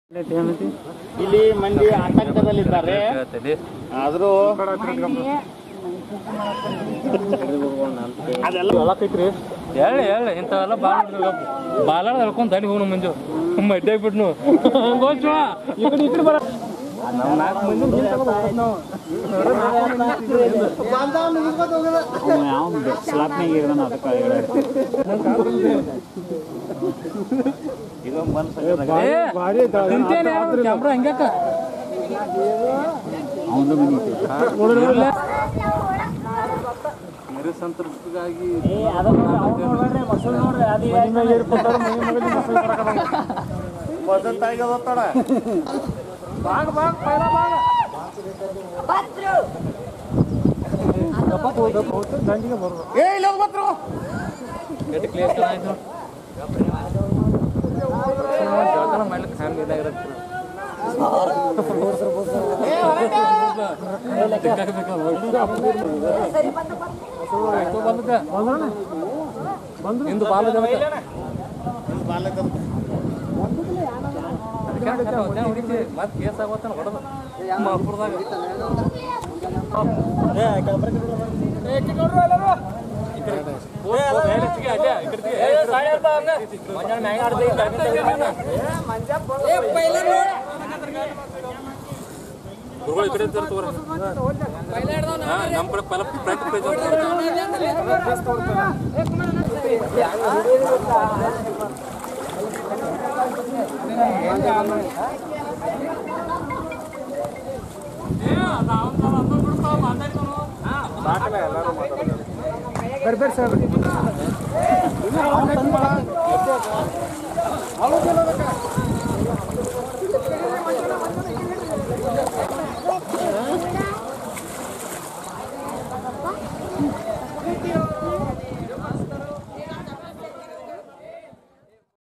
ಇಲ್ಲಿ ಮಂದಿ ಆತಂಕದಲ್ಲಿದ್ದಾರೆ ಆದರೂ ಅದೆಲ್ಲ ಹೊಲಕೈತ್ರಿ ಹೇಳಿ ಹೇಳಿ ಇಂಥವೆಲ್ಲ ಬಾಳ ಬಾಲಾಡ ಹೇಳ್ಕೊಂಡ್ ತಡಿ ಹೋಗ್ನು ಮಂಜು ಮಡ್ಡೆ ಬಿಟ್ನು ಗೋಚು ಈ ಕಡೆ ಈ ಕಡೆ ಬರ ನಾವು ನಾಲ್ಕು ಮಂದಿ ಸ್ಲಾಪ್ನಾಗ ಇರೋಣ ಅದಕ್ಕೆ ಇದೊಂದು ಬಂದು ನಿಂತೇನೆ ಕ್ಯಾಮ್ರಾ ಹಂಗ್ಯಾಕ ಅವನು ಮನೆ ಸಂತೃಪ್ತಿಗಾಗಿ ಬದಲ್ತಾಗಿ ಹೋಗ್ತಾಳ ಏ ಇಲ್ಲ ಹೋಗ್ಬತ್ರು ಎಷ್ಟು ಕ್ಲಿಯರ್ ಆಯ್ತು ಜಳಕನ ಮಾಡ್ಲಿಕ್ಕೆ ಫ್ಯಾಮಿಲಿ ಇದಾಗಿರತ್ತೆ ಇಂದು ಬಾಲ ಮತ್ತೆ ಕೇಸ್ ಆಗೋತ್ತಾನ ಹೊಡೆದ ಮಾಪುರದಾಗ ಗುರುಗಳು ಈ ಕಡೆ ಇರ್ತಾರೆ ತಗೋರಿ. ಹಾ, ನಮ್ಮ ಕಡೆ ಪೈಲ ಫ್ರಂಟ್ ಪೇಜ್ ಅಂತ